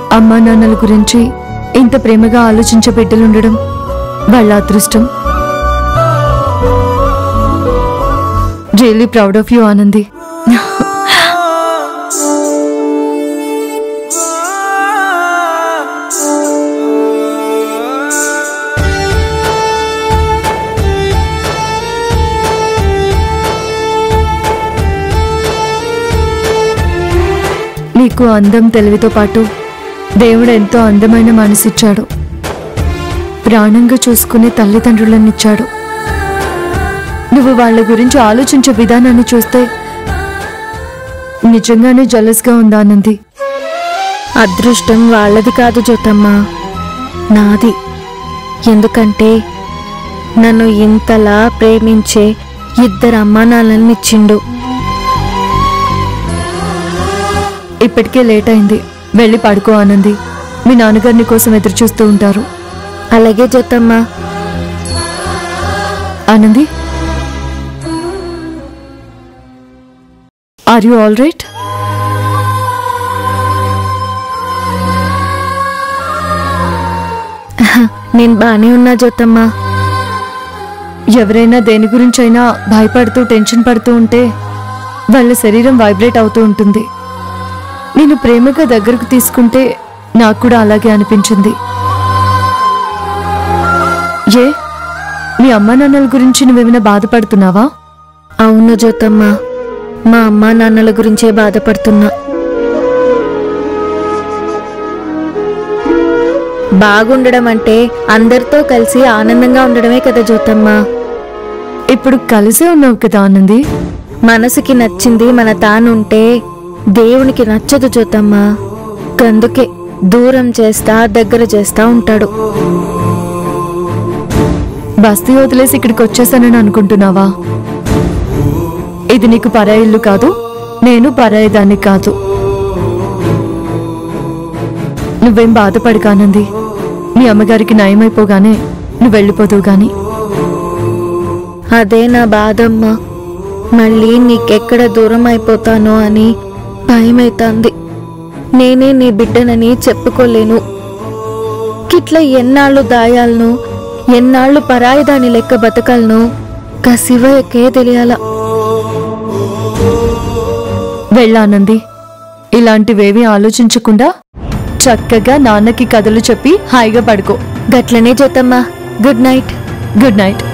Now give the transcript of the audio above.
అమ్మా నాన్నల గురించి ఇంత ప్రేమగా ఆలోచించే బిడ్డలుండడం వాళ్ళ అదృష్టం really proud of you Anandi నీకు అందం తెలివితో పాటు దేవుడు ఎంతో అందమైన మనసిచ్చాడు ప్రాణంగా చూసుకునే తల్లిదండ్రులనిచ్చాడు నువ్వు వాళ్ళ గురించి ఆలోచించే విధానాన్ని చూస్తే నిజంగానే జలస్గా ఉందా ఆనంది అదృష్టం వాళ్ళది కాదు జ్యోతమ్మ నాది ఎందుకంటే నన్ను ఇంతలా ప్రేమించే ఇద్దరు అమ్మా నాన్నల్ని ఇచ్చిండు ఇప్పటికే లేట్ అయింది వెళ్ళి పడుకో ఆనంది మీ నాన్నగారు నీ కోసం ఎదురు చూస్తూ ఉంటారు అలాగే Jyothamma Anandi are you all right నేను బానే ఉన్నా జ్యోతమ్మ ఎవరైనా దేని గురించైనా భయపడుతూ టెన్షన్ పడుతూ ఉంటే వాళ్ళ శరీరం వైబ్రేట్ అవుతూ ఉంటుంది నేను ప్రేమగా దగ్గరకు తీసుకుంటే నాకు కూడా అలాగే అనిపించింది ఏ మీ అమ్మా నాన్నల గురించి నువ్వేమైనా బాధపడుతున్నావా అవును జ్యోతమ్మ మా అమ్మా నాన్నల గురించే బాధపడుతున్నా బాగుండడం అంటే అందరితో కలిసి ఆనందంగా ఉండడమే కదా జ్యోతమ్మ ఇప్పుడు కలిసే ఉన్నావు కదా ఆనంది మనసుకి నచ్చింది మన తానుంటే దేవునికి నచ్చదు జ్యోతమ్మ అందుకే దూరం చేస్తా దగ్గర చేస్తా ఉంటాడు బస్తీ వదిలేసి ఇక్కడికి వచ్చేసానని అనుకుంటున్నావా ఇది నీకు పరాయి ఇల్లు కాదు నేను పరాయి దాన్ని కాదు నువ్వేం బాధపడి కానంది మీ అమ్మగారికి నయమైపోగానే నువ్వు వెళ్ళిపోదువు గాని అదే నా బాధమ్మ మళ్ళీ నీకెక్కడ దూరం అయిపోతానో అని భయమైతాంది నేనే నీ బిడ్డనని చెప్పుకోలేను కిట్లా ఎన్నాళ్ళు దాయాలను ఎన్నాళ్ళు పరాయి దాని లెక్క బతకాలను గా శివయ్యకే తెలియాల వెళ్ళానంది ఇలాంటివేమీ ఆలోచించకుండా చక్కగా నాన్నకి కథలు చెప్పి హాయిగా పడుకో గట్లనే చేతమ్మా గుడ్ నైట్ గుడ్ నైట్